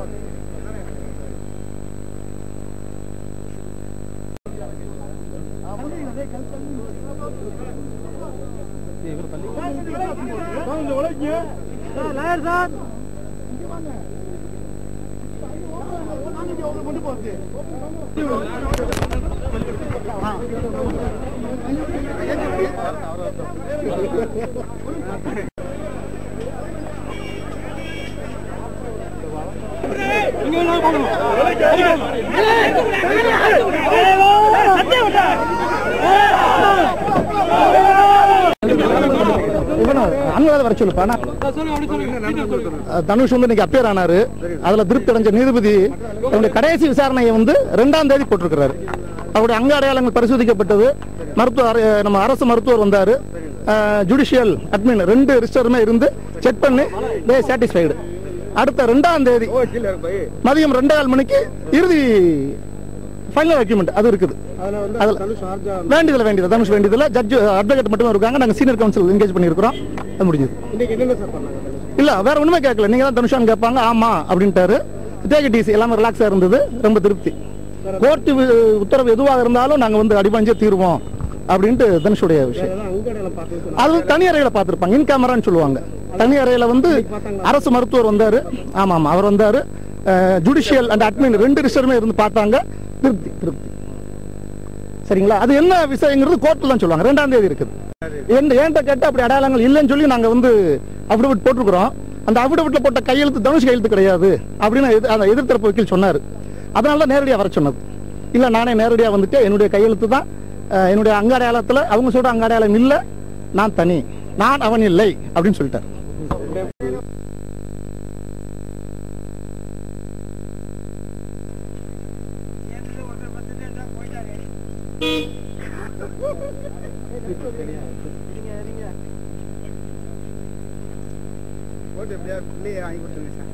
இவனை அனுராத வர சொல்லுப்பா நான் தனுஷ் வந்து இன்னைக்கு அப்பேர் ஆனாரு அதுல திருப்தி அடைஞ்ச நீதிபதி தன்னுடைய கடைசி விசாரணையை வந்து ரெண்டாம் தேதி போட்டிருக்கிறாரு அவருடைய அங்க அடையாளங்கள் பரிசோதிக்கப்பட்டது மருத்துவ அறை- நம்ம அரசு மருத்துவர் வந்தாரு ஜுடிஷியல் அட்மின் ரெண்டு ரிஜிஸ்டருமே இருந்து செக் பண்ணி தே சாட்டிஸ்ஃபைடு அடுத்த ரெண்டாம் தேதி மதியம் ரெண்டாம் மணிக்கு இறுதி ஃபைனல் டாக்குமெண்ட் அது இருக்குது அதுல வேண்டியதுல வேண்டியது தனுஷ் வேண்டியதுல ஜட்ஜ் அட்வொகேட் மட்டும் இருக்காங்க நாங்க சீனியர் கவுன்சில் என்கேஜ் பண்ணியிருக்கிறோம் அது முடிஞ்சது இல்ல வேற ஒண்ணுமே கேட்கல நீங்க தான் தனுஷான் கேட்பாங்க ஆமா அப்படின்ட்டாரு டேக் டிசி எல்லாமே ரிலாக்ஸா இருந்தது ரொம்ப திருப்தி கோர்ட்டு உத்தரவு எதுவாக இருந்தாலும் நாங்க வந்து அடிபஞ்சே தீருவோம் அப்படின்ட்டு தனுஷுடைய விஷயம் அது வந்து தனி அறையில பார்த்திருப்பாங்க இன் கேமரான்னு சொல்லுவாங்க தனி அறையில வந்து அரசு மருத்துவர் வந்தாரு ஆமா ஆமா அவர் வந்தாரு ஜுடிஷியல் அண்ட் அட்மின் ரெண்டு ரிஜிஸ்டருமே இருந்து பார்த்தாங்க திருப்தி திருப்தி சரிங்களா அது என்ன விஷயங்கிறது கோர்ட்ல தான் சொல்லுவாங்க ரெண்டாம் தேதி இருக்குது என்ன ஏன்ட்ட கேட்டு அப்படி அடையாளங்கள் இல்லைன்னு சொல்லி நாங்க வந்து அஃபிடவிட் போட்டிருக்கிறோம் அந்த அஃபிடவிட்ல போட்ட கையெழுத்து தனுஷ் கையெழுத்து கிடையாது அப்படின்னு எதிர்- அந்த எதிர்த்தரப்பு வக்கீல் சொன்னாரு அதனால தான் நேரடியாக வர சொன்னது இல்ல நானே நேரடியாக வந்துட்டு என்னுடைய கையெழுத்து தான் அஹ், என்னுடைய அங்க அடையாளத்துல அவங்க சொல்ற அங்க அடையாளம் இல்ல நான் தனி நான் அவன் இல்லை அப்படின்னு சொல்லிட்டார் ஓட்டு எப்படியா பிள்ளையை வாங்கி கொடுத்துருங்க சார்